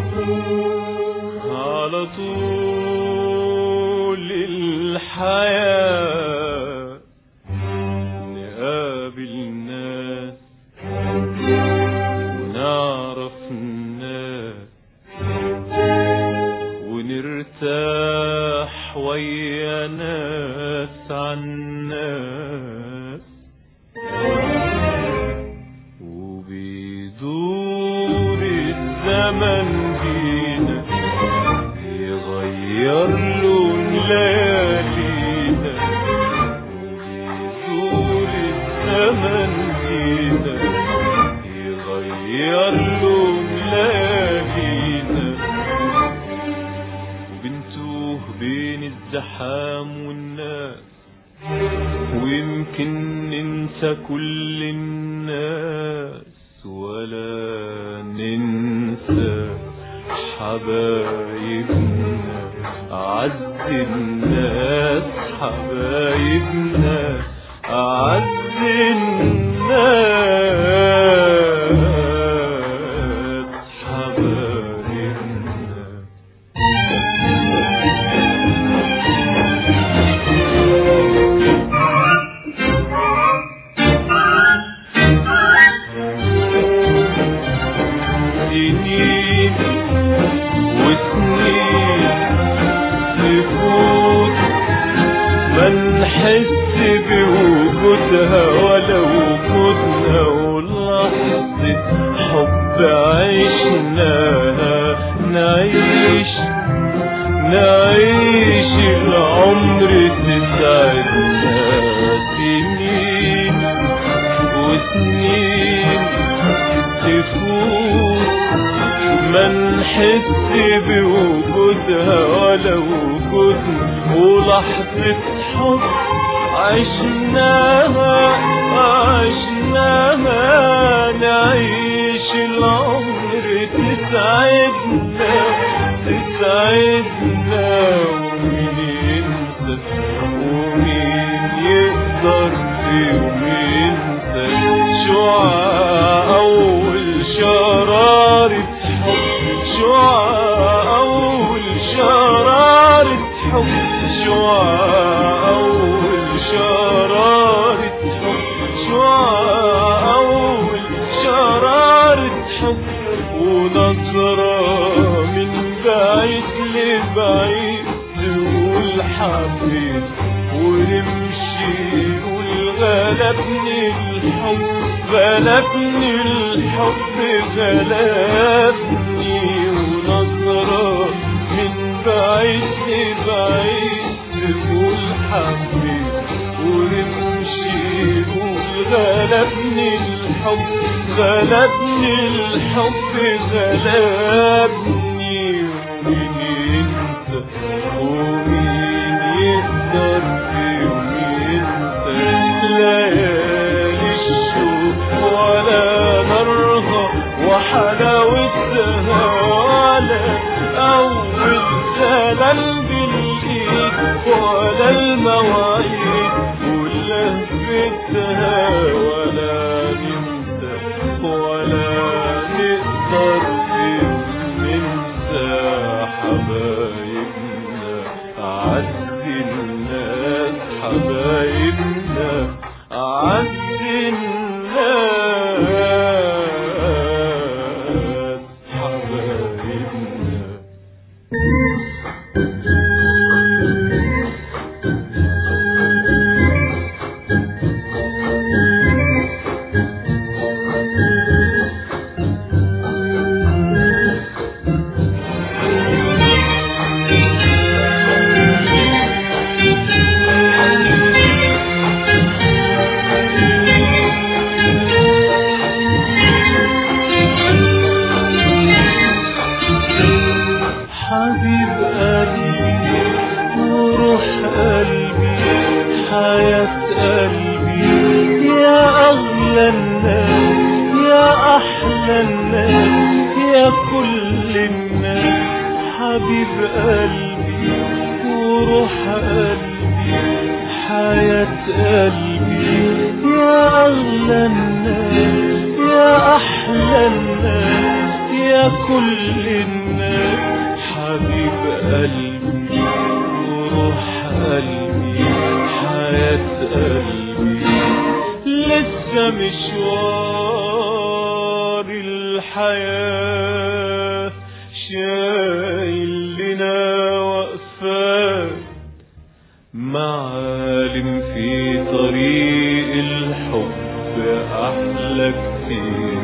على طول الحياة نقابل ناس ونعرف الناس ونرتاح ويا ناس عن ناس وبيدور الزمن بينا يغير لون ليالينا وبيدور الزمن بينا يغير لون ليالينا وبنتوه بين الزحام والناس ويمكن ننسى كل الناس ولا ننسى حبايبنا أعز الناس حبايبنا أعز الناس حبايبنا سنين وسنين تفوت ما نحس بوجودها ولا وجودنا ولحظة حب عشناها نعيش نعيش العمر تسعدنا سنين وسنين تفوت ما نحس بوجودها ولا وجودنا ولحظة حب عشناها عشناها نعيش العمر تسعدنا تسعدنا ومين ينسى ومين يقدر في يوم ينسى شعاع أول شرارة حب شعاع أول شرارة حب شعاع أول شرارة حب شعاع أول شرارة حب ونظرة من بعيد لبعيد تقول حبيب ونمشي نقول غلبني الحب غلبني الحب غلبني ونظرة من بعيد لبعيد تقول حبيب ونمشي نقول غلبني الحب غلبني الحب غلبني ومين ينسى ومين يقدر في يوم ينسى ليالي الشوق ولا نارها وحلاوتها ولا أول زلل بالإيد ولا المواعيد ولهفتها ولا ننسى ولا نقدر ننسى حبايبنا أعز الناس حبايبنا أعز الناس حبايبنا حبيب قلبي وروح قلبي حياة قلبي يا أغلى الناس يا أحلى الناس يا كل الناس حبيب قلبي وروح قلبي حياة قلبي يا أغلى الناس يا أحلى الناس يا كل الناس حبيب قلبي وروح قلبي حياة قلبي لسه مشوار الحياة شايل لنا وقفات معالم في طريق الحب أحلى كتير